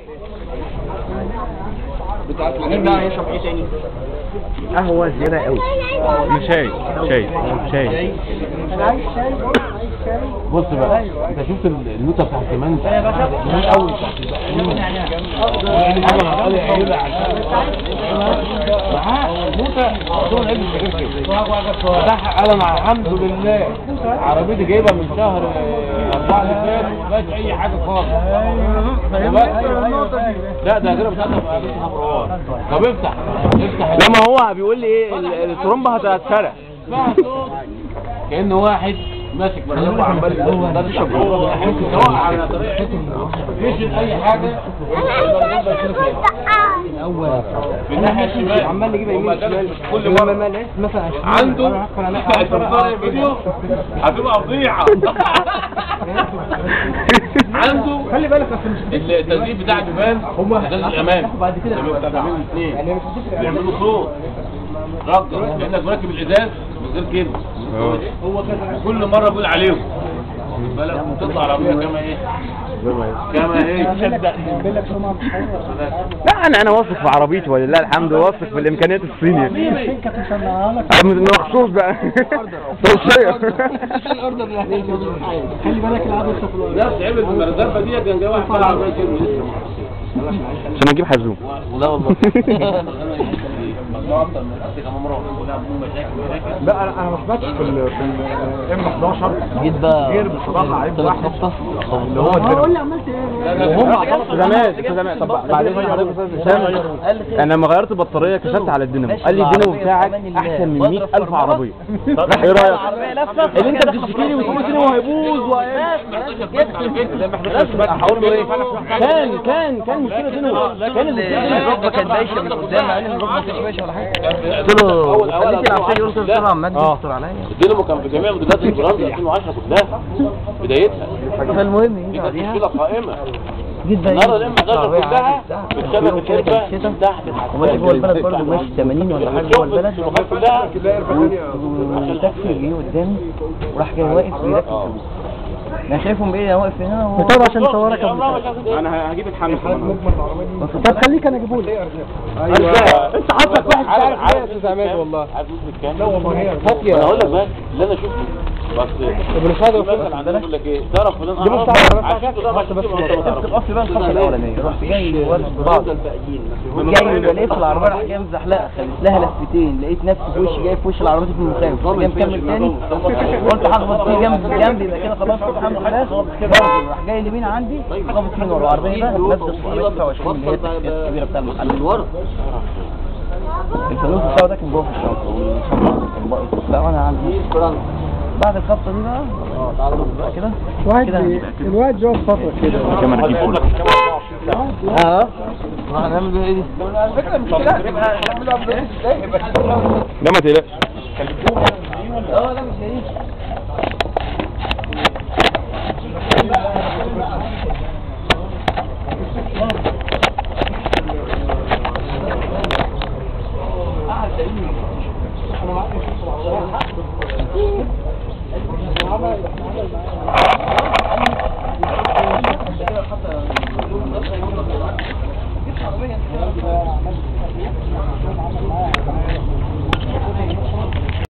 نرجع يشرب ايه تاني قهوة زيادة قوي شاي شاي شاي بص بقى انت شفت النوتة بتاعت كمان من اول انا مع الحمد لله عربيتي جايبها من شهر اربعة اللي فات ما فيهاش اي حاجه خالص لا ده كده بتاعتها بقى لسه مروان طب افتح افتح لما هو بيقول لي ايه ال- الترومبه هتتسرق اسمها صوت كأن واحد ماسك مرزبة عمال يقول تشرب سواء على طريق مش اي حاجة من الناحية الشمال عمال نجيب يمين وما شمال مش كل مرة ما لقيت مثلا عنده هتبقى الفيديو هتبقى فضيحة عنده خلي بالك اصل مش التسجيل بتاع البيبان ازاز الامان بعد كده لما بتاع تعمل الاثنين يعني مش هتفرق بيعملوا صوت رجع كانك راكب الازاز من غير كده هو كده كل مره بقول عليهم بالك تطلع عربيه كما ايه كما ايه بالك سمعة لا انا انا واثق في عربيتي ولله الحمد واثق في الامكانيات الصينيه فين كانت مصنعها لك أنا مخصوص بقى توصيه الاوردر خلي بالك العدد الصفر نفس عمل المرزبه دي كان جاي واحد طلع عربيه كده لسه عشان اجيب حزوم لا والله مجموعه اكتر من قبل كمان مره كلها بدون مشاكل مشاكل لا انا انا ما سمعتش في ال في الام 11 جيت بقى غير بصراحه عيب ثلاث واحد خبطة اللي هو قول لي الدرب عملت ايه وهم زمان زمان طب بعدين حضرتك استاذ هشام انا لما غيرت البطاريه كشفت على الدينامو قال لي الدينامو بتاعك احسن من 100000 عربيه ايه رايك؟ اللي انت بتشتكي لي وتقول الدينامو هيبوظ هقول له ايه؟ كان كان كان مشكله دينامو كان الركبة كانت بايشة من قدام مع ان الركبة ما كانتش بايشة ولا حاجة قلت له خليك العبشية قلت له بسرعة عمال اه. تستر عليا الدينامو كان في جميع موديلات البراند 2010 كلها بدايتها فالمهم دي يجي كانت بعديها مشكله قائمه جيت بقى النهارده الام 11 العربية كلها عادي بتاع. بتشبه كده كان الكربه شتا تحت وماشي جوه البلد برضه ماشي 80 ولا حاجة جوه البلد كلها والتاكسي جه قدامي وراح جاي واقف ويركب انا شايفهم بايه واقف هنا و... طب عشان صورك انا هجيب الحمل طب خليك انا اجيبه لك انت حاطط واحد عارف عارف يا عماد والله عارف نسبة كام؟ لا والله انا اقول لك بس اللي انا شفته بس في مثل عندنا يقول لك ايه تعرف فلان اعرف عشان ده راح بس الاصل بقى الخطوه الاولانيه رحت جاي ورد بعض جاي بلاقي في العربيه راح جاي مزحلقه خلت لها لفتين لقيت نفسي في وشي جاي في وش العربيه في المخالف رحت جاي مكمل تاني قلت هخبط فيه جنب جنبي يبقى كده خلاص الحمد لله برضه راح جاي اليمين عندي خبط فيه من ورا العربيه بقى نفس 929 اللي هي التكسير الكبيره بتاع المحل من ورا الفانوس بتاعه ده كان جوه في الشنطه والشنطه كان بايظ لا وانا عندي بعد الخبطه دي بقى بقى كده واحد كده الواد جوه فترة كده كمان هجيب فول اه هنعمل بيها ايه دي؟ لا ما تقلقش اه لا مش هي